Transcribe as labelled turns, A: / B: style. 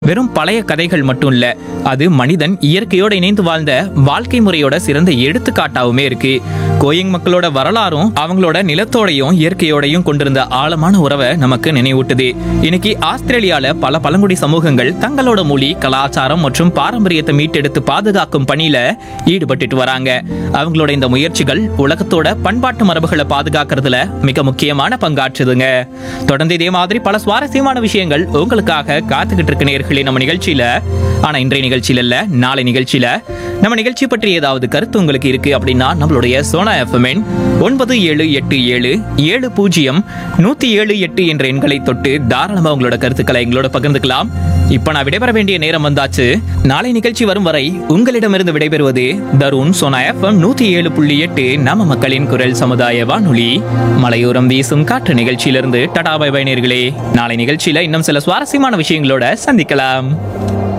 A: வெறும் பழைய கதைகள் மட்டும் இல்ல அது மனிதன் இயற்கையோட இணைந்து வாழ்ந்த வாழ்க்கை முறையோட சிறந்த எடுத்துக்காட்டாவுமே இருக்கு கோயிங் மக்களோட வரலாறும் அவங்களோட நிலத்தோடையும் இயற்கையோடையும் கொண்டிருந்த ஆழமான உறவை நமக்கு நினைவூட்டுது இன்னைக்கு ஆஸ்திரேலியால பல பழங்குடி சமூகங்கள் தங்களோட மொழி கலாச்சாரம் மற்றும் பாரம்பரியத்தை மீட்டெடுத்து பாதுகாக்கும் பணியில ஈடுபட்டுட்டு வராங்க அவங்களோட இந்த முயற்சிகள் உலகத்தோட பண்பாட்டு மரபுகளை பாதுகாக்கிறதுல மிக முக்கியமான பங்காற்றுதுங்க தொடர்ந்து இதே மாதிரி பல சுவாரஸ்யமான விஷயங்கள் உங்களுக்காக காத்துக்கிட்டு இருக்க நேர்களே நம்ம நிகழ்ச்சியில ஆனா இன்றைய நிகழ்ச்சியில இல்ல நாளை நிகழ்ச்சியில நம்ம நிகழ்ச்சி பற்றி ஏதாவது கருத்து உங்களுக்கு இருக்கு அப்படின்னா நம்மளுடைய சோனா எஃப்எம்என் ஒன்பது ஏழு எட்டு ஏழு ஏழு பூஜ்ஜியம் நூத்தி ஏழு எட்டு என்ற எண்களை தொட்டு தாராளமா உங்களோட கருத்துக்களை எங்களோட பகிர்ந்துக்கலாம் இப்ப நான் விடைபெற வேண்டிய நேரம் வந்தாச்சு நாளை நிகழ்ச்சி வரும் வரை உங்களிடமிருந்து விடைபெறுவது தருண் சோனா எஃப்எம் நூத்தி ஏழு புள்ளி எட்டு நம்ம மக்களின் குரல் சமுதாய வானொலி மலையோரம் வீசும் காற்று நிகழ்ச்சியிலிருந்து டடா பை பை நேர்களே நாளை நிகழ்ச்சியில இன்னும் சில சுவாரஸ்யமான விஷயங்களோட சந்திக்கலாம்